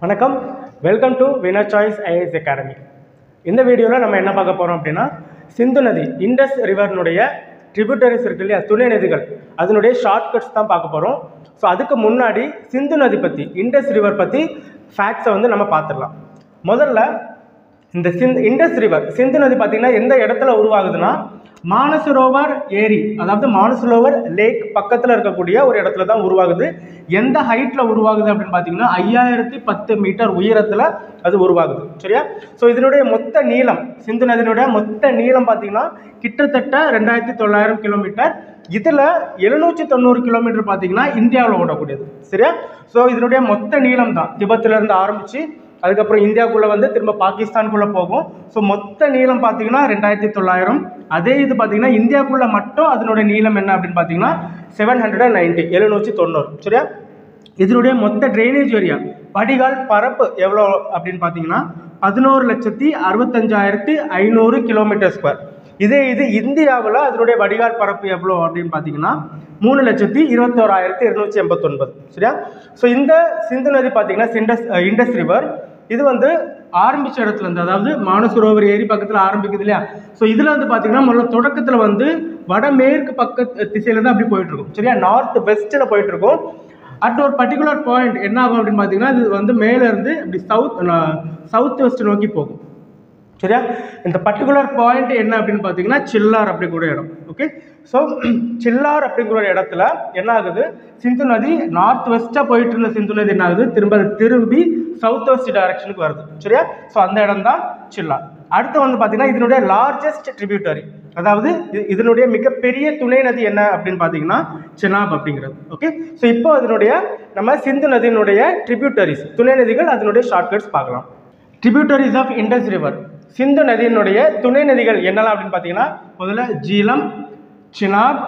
வணக்கம் welcome to winner choice IAS academy இந்த வீடியோவில் நம்ம என்ன பார்க்க போகிறோம் அப்படின்னா சிந்து நதி இண்டஸ் ரிவர்னுடைய ட்ரிபியூட்டரிஸ் இருக்கு இல்லையா துணை நதிகள் அதனுடைய ஷார்ட்கட்ஸ் தான் பார்க்க போகிறோம் ஸோ அதுக்கு முன்னாடி சிந்து நதி பற்றி இண்டஸ் ரிவர் பற்றி ஃபேக்ட்ஸை வந்து நம்ம பார்த்துடலாம் முதல்ல இந்த சிந்த் இண்டஸ் ரிவர் சிந்து நதி பார்த்தீங்கன்னா எந்த இடத்துல உருவாகுதுன்னா மானசரோவர் ஏரி அதாவது மானசரோவர் லேக் பக்கத்தில் இருக்கக்கூடிய ஒரு இடத்துல தான் உருவாகுது எந்த ஹைட்டில் உருவாகுது அப்படின்னு பார்த்தீங்கன்னா ஐயாயிரத்தி பத்து மீட்டர் உயரத்தில் அது உருவாகுது சரியா ஸோ இதனுடைய மொத்த நீளம் சிந்து நதியினுடைய மொத்த நீளம் பார்த்தீங்கன்னா கிட்டத்தட்ட ரெண்டாயிரத்தி தொள்ளாயிரம் கிலோமீட்டர் இதில் எழுநூற்றி தொண்ணூறு கிலோமீட்டர் பார்த்தீங்கன்னா இந்தியாவில் ஓடக்கூடியது சரியா ஸோ இதனுடைய மொத்த நீளம் தான் திபத்திலேருந்து ஆரம்பித்து அதுக்கப்புறம் இந்தியாவுக்குள்ளே வந்து திரும்ப பாகிஸ்தானுக்குள்ளே போகும் ஸோ மொத்த நீளம் பார்த்தீங்கன்னா ரெண்டாயிரத்தி தொள்ளாயிரம் அதே இது பார்த்தீங்கன்னா இந்தியாவுக்குள்ளே மட்டும் அதனுடைய நீளம் என்ன அப்படின்னு பார்த்தீங்கன்னா செவன் ஹண்ட்ரட் அண்ட் நைன்ட்டி எழுநூற்றி தொண்ணூறு சரியா இதனுடைய மொத்த ட்ரைனேஜ் ஏரியா வடிகால் பரப்பு எவ்வளோ அப்படின்னு பார்த்தீங்கன்னா பதினோரு லட்சத்தி அறுபத்தஞ்சாயிரத்தி ஐநூறு கிலோமீட்டர் ஸ்கொயர் இதே இது இந்தியாவில் அதனுடைய வடிகால் பரப்பு எவ்வளோ அப்படின்னு பார்த்தீங்கன்னா மூணு லட்சத்தி இருபத்தோராயிரத்தி இருநூற்றி எண்பத்தொன்பது சரியா ஸோ இந்த சிந்து நதி பார்த்தீங்கன்னா சிண்டஸ் இண்டஸ் ரிவர் இது வந்து ஆரம்பிச்ச இடத்துல இருந்து அதாவது மானசரோவர் ஏரி பக்கத்தில் ஆரம்பிக்குது இல்லையா ஸோ இதில் வந்து பார்த்தீங்கன்னா முதல்ல தொடக்கத்தில் வந்து வடமேற்கு பக்க திசையில தான் அப்படி போயிட்டு இருக்கும் சரியா நார்த் வெஸ்ட்டில் போயிட்டு இருக்கும் அட் ஒரு பர்டிகுலர் பாயிண்ட் என்ன ஆகும் அப்படின்னு பார்த்தீங்கன்னா இது வந்து மேலே இருந்து இப்படி சவுத் சவுத் வெஸ்ட் நோக்கி போகும் சரியா இந்த பர்டிகுலர் பாயிண்ட் என்ன அப்படின்னு பார்த்தீங்கன்னா சில்லார் அப்படிங்கிற இடம் ஓகே ஸோ சில்லார் அப்படிங்கிற ஒரு இடத்துல என்ன ஆகுது சிந்து நதி நார்த் வெஸ்ட்டாக போயிட்டு இருந்த சிந்து நதி என்ன ஆகுது திரும்ப திரும்பி சவுத் வெஸ்ட் டைரக்ஷனுக்கு வருது சரியா ஸோ அந்த இடம் தான் சில்லார் அடுத்து வந்து பார்த்தீங்கன்னா இதனுடைய லார்ஜஸ்ட் ட்ரிபியூட்டரி அதாவது இது- இதனுடைய மிகப்பெரிய துணை நதி என்ன அப்படின்னு பார்த்தீங்கன்னா சினாப் அப்படிங்கிறது ஓகே ஸோ இப்போ அதனுடைய நம்ம சிந்து நதியினுடைய ட்ரிபியூட்டரிஸ் துணை நதிகள் அதனுடைய ஷார்ட்கட்ஸ் பார்க்கலாம் tributaries of Indus river Sindhu நதியினுடைய துணை நதிகள் என்னெல்லாம் அப்படின்னு பார்த்தீங்கன்னா முதல்ல ஜீலம் சினாப்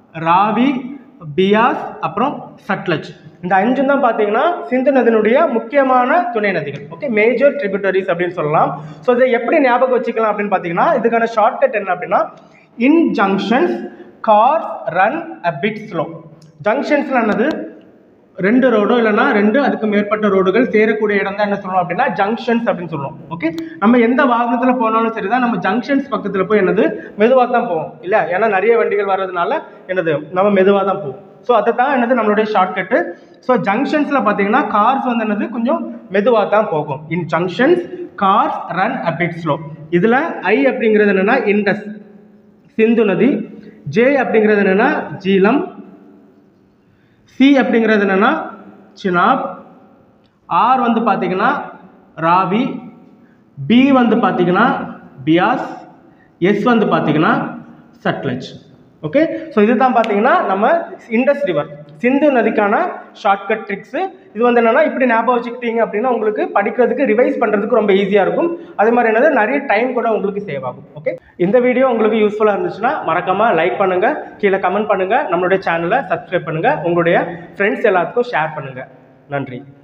ராவி பியாஸ் அப்புறம் சட்லஜ் இந்த அஞ்சும் தான் பார்த்தீங்கன்னா சிந்து நதியினுடைய முக்கியமான துணை நதிகள் ஓகே மேஜர் ட்ரிபியூட்டரிஸ் அப்படின்னு சொல்லலாம் ஸோ இதை எப்படி ஞாபகம் வச்சுக்கலாம் அப்படின்னு பார்த்தீங்கன்னா இதுக்கான ஷார்ட்கட் என்ன அப்படின்னா in junctions cars run a bit slow ஜங்ஷன்ஸ்ல என்னது ரெண்டு ரோடோ இல்லைன்னா ரெண்டு அதுக்கு மேற்பட்ட ரோடுகள் சேரக்கூடிய இடம் தான் என்ன சொல்லணும் அப்படின்னா ஜங்ஷன்ஸ் அப்படின்னு சொல்லுவோம் ஓகே நம்ம எந்த வாகனத்தில் போனாலும் சரி தான் நம்ம ஜங்ஷன்ஸ் பக்கத்தில் போய் என்னது மெதுவாக தான் போவோம் இல்லை ஏன்னா நிறைய வண்டிகள் வர்றதுனால என்னது நம்ம மெதுவாக தான் போவோம் ஸோ அதை தான் என்னது நம்மளுடைய ஷார்ட்கட்டு ஸோ ஜங்ஷன்ஸில் பார்த்தீங்கன்னா கார்ஸ் வந்து என்னது கொஞ்சம் மெதுவாக தான் போகும் in junctions cars run a bit slow இதில் ஐ அப்படிங்கிறது என்னென்னா இண்டஸ் சிந்து நதி ஜே அப்படிங்கிறது என்னென்னா ஜீலம் சி அப்படிங்கிறது என்னென்னா சினாப் ஆர் வந்து பார்த்தீங்கன்னா ராவி பி வந்து பார்த்தீங்கன்னா பியாஸ் எஸ் வந்து பார்த்தீங்கன்னா சட்லஜ் ஓகே ஸோ இதுதான் பார்த்தீங்கன்னா நம்ம இண்டஸ் ரிவர் சிந்து நதிக்கான ஷார்ட்கட் ட்ரிக்ஸு இது வந்து என்னென்னா இப்படி ஞாபகம் வச்சுக்கிட்டீங்க அப்படின்னா உங்களுக்கு படிக்கிறதுக்கு ரிவைஸ் பண்ணுறதுக்கு ரொம்ப ஈஸியாக இருக்கும் அதே மாதிரி என்னது நிறைய டைம் கூட உங்களுக்கு சேவ் ஆகும் ஓகே இந்த வீடியோ உங்களுக்கு யூஸ்ஃபுல்லாக இருந்துச்சுன்னா மறக்காமல் லைக் பண்ணுங்கள் கீழே கமெண்ட் பண்ணுங்கள் நம்மளுடைய சேனலை சப்ஸ்கிரைப் பண்ணுங்கள் உங்களுடைய ஃப்ரெண்ட்ஸ் எல்லாத்துக்கும் ஷேர் பண்ணுங்கள் நன்றி